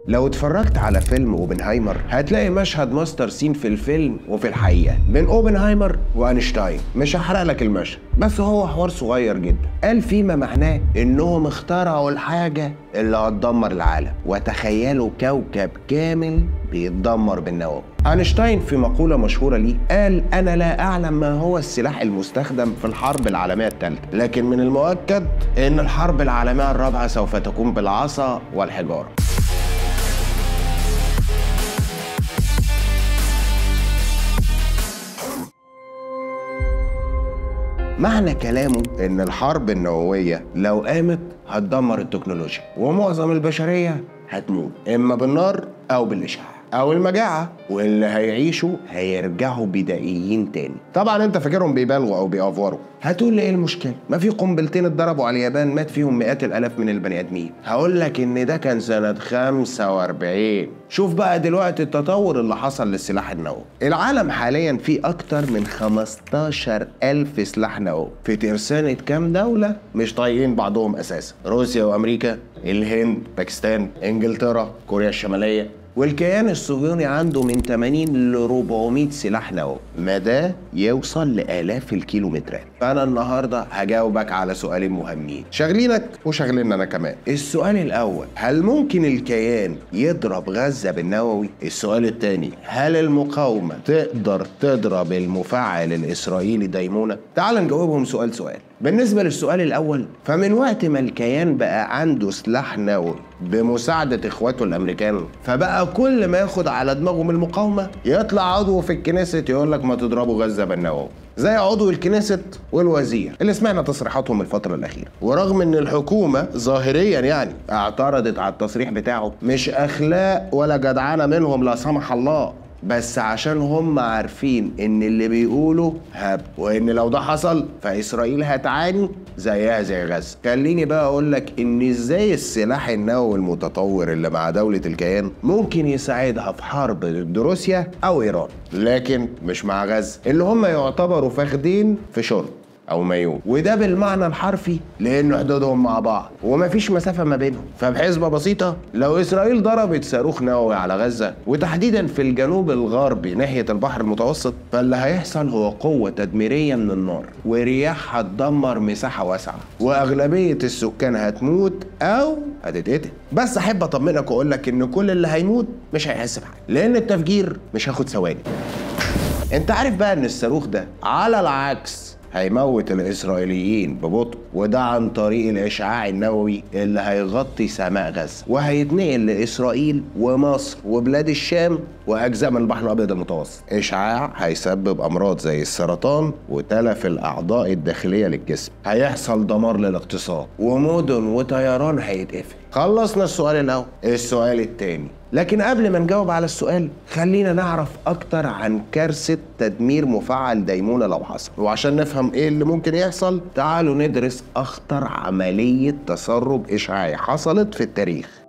لو اتفرجت على فيلم اوبنهايمر هتلاقي مشهد ماستر سين في الفيلم وفي الحقيقه بين اوبنهايمر واينشتاين مش هحرق لك المشهد بس هو حوار صغير جدا قال فيما معناه انهم اخترعوا الحاجه اللي هتدمر العالم وتخيلوا كوكب كامل بيتدمر بالنووي اينشتاين في مقوله مشهوره ليه قال انا لا اعلم ما هو السلاح المستخدم في الحرب العالميه الثالثه لكن من المؤكد ان الحرب العالميه الرابعه سوف تكون بالعصا والحجاره معنى كلامه ان الحرب النوويه لو قامت هتدمر التكنولوجيا ومعظم البشريه هتموت اما بالنار او بالاشعاع او المجاعه واللي هيعيشوا هيرجعوا بدائيين تاني طبعا انت فاكرهم بيبالغوا او بيأفوروا هتقول لي ايه المشكله ما في قنبلتين اتضربوا على اليابان مات فيهم مئات الالاف من البني ادمين هقول لك ان ده كان سنه 45 شوف بقى دلوقتي التطور اللي حصل للسلاح النووي العالم حاليا فيه اكتر من 15 ألف سلاح نووي في ترسانة كام دولة مش طايقين بعضهم أساسا روسيا وأمريكا الهند باكستان إنجلترا كوريا الشمالية والكيان الصهيوني عنده من 80 ل 400 سلاح نووي مداه يوصل لآلاف الكيلومترات فأنا النهاردة هجاوبك على سؤالين مهمين شاغلينك وشاغلين أنا كمان السؤال الأول هل ممكن الكيان يضرب غزة بالنووي؟ السؤال الثاني هل المقاومة تقدر تضرب المفاعل الإسرائيلي ديمونة؟ تعال نجاوبهم سؤال سؤال بالنسبة للسؤال الأول فمن وقت ما الكيان بقى عنده سلاح نووي بمساعدة إخواته الأمريكان فبقى كل ما ياخد على دماغه من المقاومة يطلع عضو في الكنيست يقول لك ما تضربوا غزة بالنووي زي عضو الكنيست والوزير اللي سمعنا تصريحاتهم الفترة الأخيرة ورغم إن الحكومة ظاهريا يعني اعترضت على التصريح بتاعه مش أخلاق ولا جدعانة منهم لا سمح الله بس عشان هم عارفين ان اللي بيقولوا هب وان لو ده حصل فاسرائيل هتعاني زيها زي غزه خليني بقى اقول لك ان ازاي السلاح النووي المتطور اللي مع دوله الكيان ممكن يساعدها في حرب ضد روسيا او ايران لكن مش مع غزه اللي هم يعتبروا فاخدين في شرب او مايو وده بالمعنى الحرفي لان حدودهم مع بعض ومفيش مسافه ما بينهم فبحسبه بسيطه لو اسرائيل ضربت صاروخ نووي على غزه وتحديدا في الجنوب الغربي ناحيه البحر المتوسط فاللي هيحصل هو قوه تدميريه من النار ورياح هتدمر مساحه واسعه واغلبيه السكان هتموت او هتتقتل بس احب اطمنك واقول لك ان كل اللي هيموت مش هيحس بحاجه لان التفجير مش هياخد ثواني انت عارف بقى ان الصاروخ ده على العكس هيموت الإسرائيليين ببطء وده عن طريق الإشعاع النووي اللي هيغطي سماء غزة وهيتنقل لإسرائيل ومصر وبلاد الشام وأجزاء من البحر الأبيض المتوسط إشعاع هيسبب أمراض زي السرطان وتلف الأعضاء الداخلية للجسم هيحصل دمار للاقتصاد ومدن وطيران هيتقفل خلصنا السؤال الأول السؤال التاني لكن قبل ما نجاوب على السؤال خلينا نعرف أكتر عن كارثة تدمير مفاعل ديمونة لو حصل وعشان نفهم إيه اللي ممكن يحصل تعالوا ندرس أخطر عملية تسرب إشعاعي حصلت في التاريخ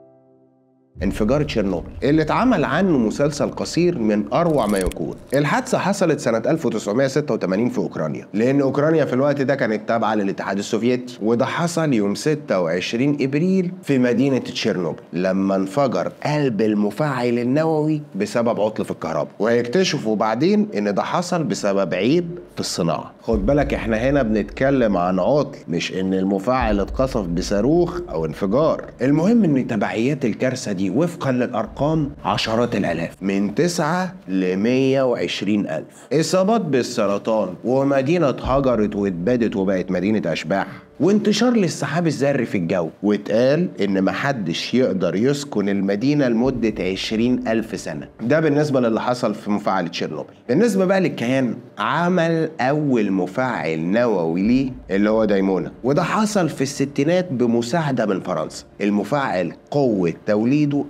انفجار تشيرنوبل اللي اتعمل عنه مسلسل قصير من اروع ما يكون الحادثه حصلت سنه 1986 في اوكرانيا لان اوكرانيا في الوقت ده كانت تابعه للاتحاد السوفيتي وده حصل يوم 26 ابريل في مدينه تشيرنوبل لما انفجر قلب المفاعل النووي بسبب عطل في الكهرباء وهيكتشفوا بعدين ان ده حصل بسبب عيب في الصناعه خد بالك احنا هنا بنتكلم عن عطل مش ان المفاعل اتقصف بصاروخ او انفجار المهم ان تبعيات الكارثه دي وفقا للأرقام عشرات الآلاف من 9 ل 120 ألف إصابات بالسرطان ومدينة اتهجرت واتبادت وبقت مدينة أشباح وانتشار للسحاب الذري في الجو واتقال ان محدش يقدر يسكن المدينة لمدة عشرين ألف سنة ده بالنسبة للي حصل في مفاعل تشيرنوبل بالنسبة بقى للكيان عمل أول مفاعل نووي ليه اللي هو دايمونا وده حصل في الستينات بمساعدة من فرنسا المفاعل قوة توليده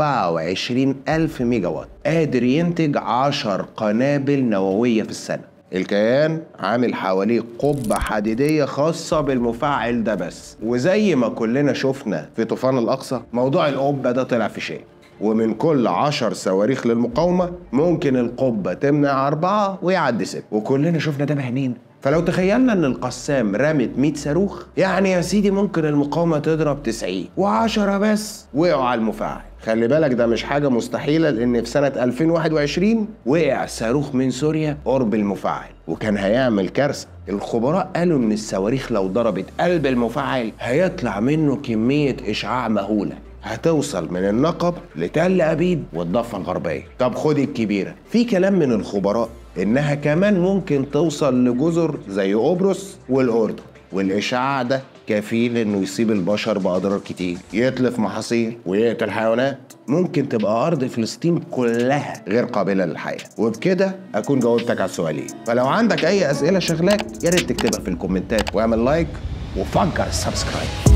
24 ألف ميجا وات قادر ينتج 10 قنابل نووية في السنة الكيان عامل حواليه قبة حديدية خاصة بالمفاعل ده بس وزي ما كلنا شفنا في طوفان الأقصى موضوع القبة ده طلع في شيء ومن كل عشر صواريخ للمقاومة ممكن القبة تمنع أربعة ويعدي ست وكلنا شفنا ده بعينينا فلو تخيلنا ان القسام رمت 100 صاروخ يعني يا سيدي ممكن المقاومه تضرب 90 و10 بس وقعوا على المفاعل خلي بالك ده مش حاجة مستحيلة لأن في سنة 2021 وقع صاروخ من سوريا قرب المفاعل وكان هيعمل كارثة الخبراء قالوا إن الصواريخ لو ضربت قلب المفاعل هيطلع منه كمية إشعاع مهولة هتوصل من النقب لتل أبيد والضفة الغربية طب خد الكبيرة في كلام من الخبراء إنها كمان ممكن توصل لجزر زي قبرص والأردن والإشعاع ده كفيل إنه يصيب البشر بأضرار كتير يتلف محاصيل ويقتل حيوانات ممكن تبقى أرض فلسطين كلها غير قابلة للحياة وبكده أكون جاوبتك على السؤالين فلو عندك أي أسئلة شغلاك يا ريت تكتبها في الكومنتات واعمل لايك وفجر السبسكرايب